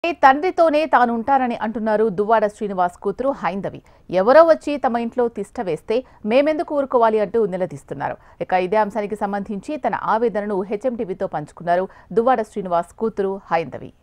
తండ్రితోనే తానుంటానని అంటున్నారు దువ్వాడ శ్రీనివాస్ కూతురు హైందవి ఎవరో వచ్చి తమ ఇంట్లో తిష్ట వేస్తే మేమెందుకు ఊరుకోవాలి అంటూ నిలదీస్తున్నారు ఇక ఇదే అంశానికి సంబంధించి తన ఆవేదనను హెచ్ఎం టీవీతో పంచుకున్నారు దువ్వాడ శ్రీనివాస్ కూతురు హైందవి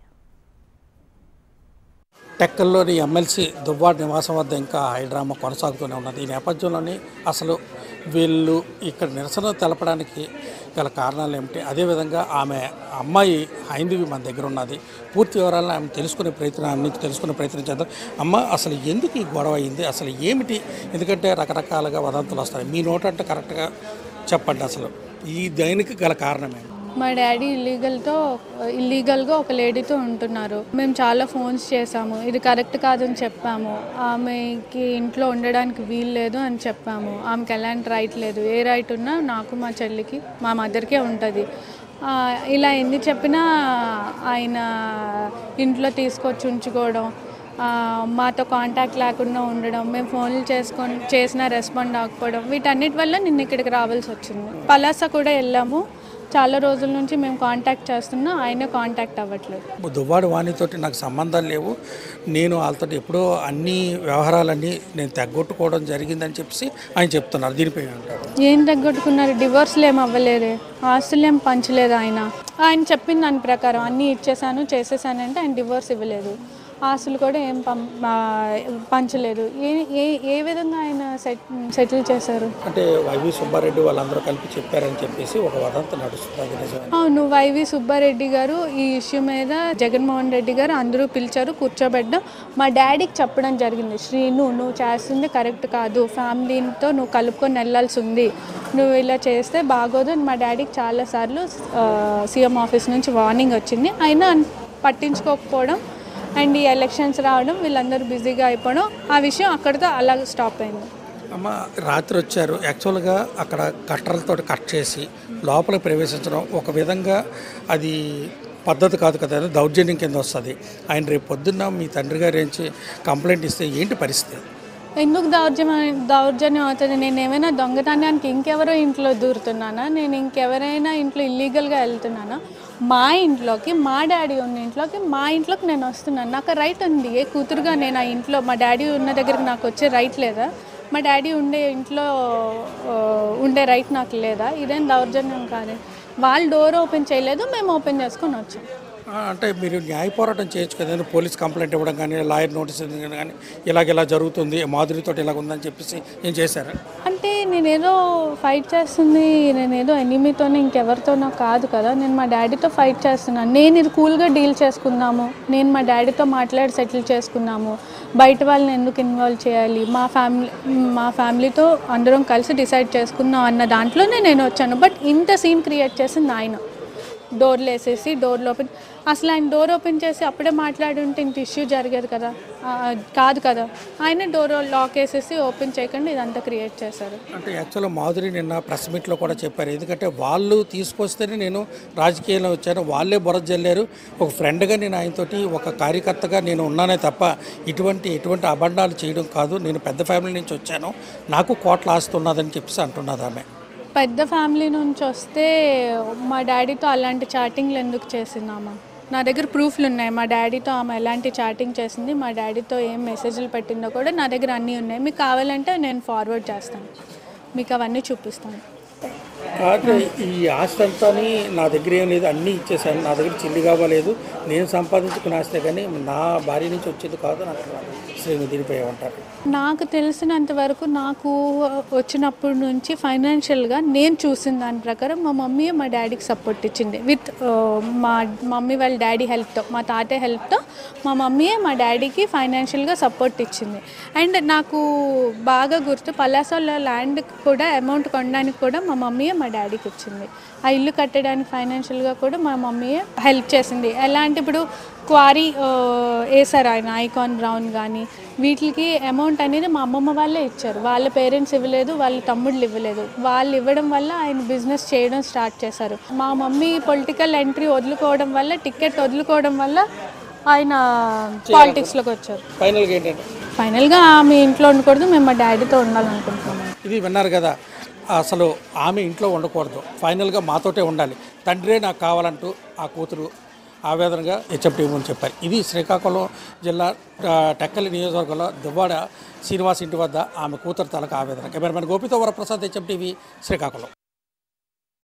టెక్కల్లోని ఎమ్మెల్సీ దువ్వాడ నివాసం వద్ద ఇంకా హైడ్రామా కొనసాగుతూనే ఉన్నది ఈ నేపథ్యంలోని అసలు వీళ్ళు ఇక్కడ నిరసన తెలపడానికి గల కారణాలు ఏమిటి అదేవిధంగా ఆమె అమ్మాయి హైందవి మన దగ్గర ఉన్నది పూర్తి వివరాలను ఆమె తెలుసుకునే ప్రయత్నం ఆమె నుంచి తెలుసుకునే ప్రయత్నం చేద్దాం అమ్మ అసలు ఎందుకు ఈ గొడవ అయింది అసలు ఏమిటి ఎందుకంటే రకరకాలుగా వదంతులు వస్తాయి మీ నోటంటే కరెక్ట్గా చెప్పండి అసలు ఈ దేనికి గల కారణమేమి మా డాడీ ఇల్లీగల్తో ఇల్లీగల్గా ఒక లేడీతో ఉంటున్నారు మేము చాలా ఫోన్స్ చేసాము ఇది కరెక్ట్ కాదని చెప్పాము ఆమెకి ఇంట్లో ఉండడానికి వీలు లేదు అని చెప్పాము ఆమెకి ఎలాంటి రైట్ లేదు ఏ రైట్ ఉన్నా నాకు మా చెల్లికి మా మదర్కే ఉంటుంది ఆ, ఇలా ఎన్ని చెప్పినా ఆయన ఇంట్లో తీసుకొచ్చి ఉంచుకోవడం ఆ, మాతో కాంటాక్ట్ లేకుండా ఉండడం మేము ఫోన్లు చేసుకొని చేసినా రెస్పాండ్ అవ్వకపోవడం వీటన్నిటి వల్ల నిన్న ఇక్కడికి రావాల్సి వచ్చింది పలాస కూడా వెళ్ళాము చాలా రోజుల నుంచి మేము కాంటాక్ట్ చేస్తున్నా ఆయన కాంటాక్ట్ అవ్వట్లేదు దువ్వాడు వాణితోటి నాకు సంబంధాలు లేవు నేను వాళ్ళతో ఎప్పుడో అన్ని వ్యవహారాలన్నీ నేను తగ్గొట్టుకోవడం జరిగిందని చెప్పేసి ఆయన చెప్తున్నారు దీనిపై అంటారు ఏం తగ్గొట్టుకున్నారు డివోర్స్లు ఏం అవ్వలేదే ఆస్తులు ఏం పంచలేదు ఆయన ఆయన చెప్పిన దాని ప్రకారం అన్నీ ఇచ్చేసాను చేసేసానంటే ఆయన డివోర్స్ ఇవ్వలేదు ఆస్తులు కూడా ఏం పం ఆ, పంచలేదు ఏ ఏ ఏ విధంగా ఆయన సెట్ సెటిల్ చేశారు అంటే వైవి సుబ్బారెడ్డి వాళ్ళందరూ కలిపి చెప్పారని చెప్పేసి ఒక వదంతి నడుస్తుంది అది నిజమే అవును వైవి సుబ్బారెడ్డి గారు ఈ ఇష్యూ మీద జగన్మోహన్ రెడ్డి గారు అందరూ పిలిచారు కూర్చోబెట్టడం మా డాడీకి చెప్పడం జరిగింది శ్రీను నువ్వు చేస్తుంది కరెక్ట్ కాదు ఫ్యామిలీతో నువ్వు కలుపుకొని వెళ్ళాల్సి ఉంది నువ్వు ఇలా చేస్తే బాగోదు అని మా డాడీకి చాలాసార్లు సీఎం ఆఫీస్ నుంచి వార్నింగ్ వచ్చింది అయినా అన్- పట్టించుకోకపోవడం అండ్ ఈ ఎలక్షన్స్ రావడం వీళ్ళందరూ బిజీగా అయిపోవడం ఆ విషయం అక్కడితో అలా స్టాప్ అయింది అమ్మ రాత్రి వచ్చారు యాక్చువల్గా అక్కడ కట్టలతో కట్ చేసి లోపల ప్రవేశించడం ఒక విధంగా అది పద్ధతి కాదు కదా అది దౌర్జన్యం కింద వస్తుంది ఆయన రేపు పొద్దున్న మీ తండ్రి గారు ఏంచి కంప్లైంట్ ఇస్తే ఏంటి పరిస్థితి ఎందుకు దౌర్జన్యం దౌర్జన్యం అవుతుంది నేను ఏమైనా దొంగతనానికి ఇంకెవరో ఇంట్లో దూరుతున్నానా నేను ఇంకెవరైనా ఇంట్లో ఇల్లీగల్గా వెళ్తున్నానా మా ఇంట్లోకి మా డాడీ ఉన్న ఇంట్లోకి మా ఇంట్లోకి నేను వస్తున్నాను నాకు రైట్ ఉంది ఏ కూతురుగా నేను ఆ ఇంట్లో మా డాడీ ఉన్న దగ్గరికి నాకు వచ్చే రైట్ లేదా మా డాడీ ఉండే ఇంట్లో ఆ, ఉండే రైట్ నాకు లేదా ఇదేం దౌర్జన్యం కాదు వాళ్ళు డోర్ ఓపెన్ చేయలేదు మేము ఓపెన్ చేసుకొని వచ్చాం ఆ, అంటే మీరు న్యాయ పోరాటం చేయొచ్చు కదా పోలీస్ కంప్లైంట్ ఇవ్వడం కానీ లాయర్ నోటీస్ ఇవ్వడం కానీ ఇలాగ ఇలా జరుగుతుంది మాధురితో ఇలాగ ఉందని చెప్పేసి ఏం చేశారు అంటే నేనేదో ఫైట్ చేస్తుంది నేనేదో ఎనిమితోనే ఇంకెవరితోనో కాదు కదా నేను మా డాడీతో ఫైట్ చేస్తున్నాను నేను ఇది కూల్గా డీల్ చేసుకుందాము నేను మా డాడీతో మాట్లాడి సెటిల్ చేసుకుందాము బయట వాళ్ళని ఎందుకు ఇన్వాల్వ్ చేయాలి మా ఫ్యామిలీ మా ఫ్యామిలీతో అందరం కలిసి డిసైడ్ చేసుకుందాం అన్న దాంట్లోనే నేను వచ్చాను బట్ ఇంత సీన్ క్రియేట్ చేసింది ఆయన డోర్లు వేసేసి డోర్లు ఓపెన్ అసలు ఆయన డోర్ ఓపెన్ చేసి అప్పుడే మాట్లాడుంటే ఇంత ఇష్యూ జరిగేది కదా ఆ, కాదు కదా ఆయన డోర్ లాక్ వేసేసి ఓపెన్ చేయకుండా ఇదంతా క్రియేట్ చేశారు అంటే యాక్చువల్గా మాధురి నిన్న ప్రెస్ మీట్లో కూడా చెప్పారు ఎందుకంటే వాళ్ళు తీసుకొస్తేనే నేను రాజకీయంలో వచ్చాను వాళ్ళే బురద జల్లారు ఒక ఫ్రెండ్గా నేను ఆయనతోటి ఒక కార్యకర్తగా నేను ఉన్నానే తప్ప ఇటువంటి ఎటువంటి అబండాలు చేయడం కాదు నేను పెద్ద ఫ్యామిలీ నుంచి వచ్చాను నాకు కోట్ల ఆస్తి ఉన్నదని చెప్పేసి అంటున్నది ఆమె పెద్ద ఫ్యామిలీ నుంచి వస్తే మా డాడీతో అలాంటి చాటింగ్లు ఎందుకు చేసిందామా నా దగ్గర ప్రూఫ్లు ఉన్నాయి మా డాడీతో ఆమె ఎలాంటి చాటింగ్ చేసింది మా డాడీతో ఏం మెసేజ్లు పెట్టిందో కూడా నా దగ్గర అన్నీ ఉన్నాయి మీకు కావాలంటే నేను ఫార్వర్డ్ చేస్తాను మీకు అవన్నీ చూపిస్తాను కాదు ఈ ఆస్తి అంతా నా దగ్గర ఏం లేదు అన్నీ ఇచ్చేసాను నా దగ్గర చిల్లి కావలేదు నేను సంపాదించుకున్న ఆస్తే కానీ నా భార్య నుంచి వచ్చేది కాదు నాకు శ్రీని దీనిపై ఏమంటారు నాకు తెలిసినంత వరకు నాకు వచ్చినప్పటి నుంచి ఫైనాన్షియల్గా నేను చూసిన దాని ప్రకారం మా మమ్మీ మా డాడీకి సపోర్ట్ ఇచ్చింది విత్ మా మమ్మీ వాళ్ళ డాడీ హెల్ప్తో మా తాతయ్య హెల్ప్తో మా మమ్మీయే మా డాడీకి ఫైనాన్షియల్గా సపోర్ట్ ఇచ్చింది అండ్ నాకు బాగా గుర్తు పలాసలో ల్యాండ్ కూడా అమౌంట్ కొనడానికి కూడా మా మమ్మీయే మా డాడీకి ఇచ్చింది ఆ ఇల్లు కట్టడానికి ఫైనాన్షియల్గా కూడా మా మమ్మీయే హెల్ప్ చేసింది ఎలా అంటే ఇప్పుడు క్వారీ వేసారు ఆయన ఐకాన్ బ్రౌన్ కానీ వీటికి అమౌంట్ అనేది మా అమ్మమ్మ వాళ్ళే ఇచ్చారు వాళ్ళ పేరెంట్స్ ఇవ్వలేదు వాళ్ళ తమ్ముళ్ళు ఇవ్వలేదు వాళ్ళు ఇవ్వడం వల్ల ఆయన బిజినెస్ చేయడం స్టార్ట్ చేశారు మా మమ్మీ పొలిటికల్ ఎంట్రీ వదులుకోవడం వల్ల టికెట్ వదులుకోవడం వల్ల ఆయన పాలిటిక్స్లోకి వచ్చారు ఫైనల్గా ఏంటంటే ఫైనల్గా ఆమె ఇంట్లో ఉండకూడదు మేము మా డాడీతో ఉండాలనుకుంటున్నాము ఇది విన్నారు కదా అసలు ఆమె ఇంట్లో ఉండకూడదు ఫైనల్గా మాతోటే ఉండాలి తండ్రే నాకు కావాలంటూ ఆ కూతురు ఆవేదనగా హెచ్ఎంటీ అని చెప్పారు ఇది శ్రీకాకుళం జిల్లా ఆ, టెక్కలి నియోజకవర్గంలో దువ్వాడ శ్రీనివాస్ ఇంటి వద్ద ఆమె కూతురు తలకు ఆవేదన కెమెరామెన్ గోపితో వరప్రసాద్ హెచ్ఎం టీవీ శ్రీకాకుళం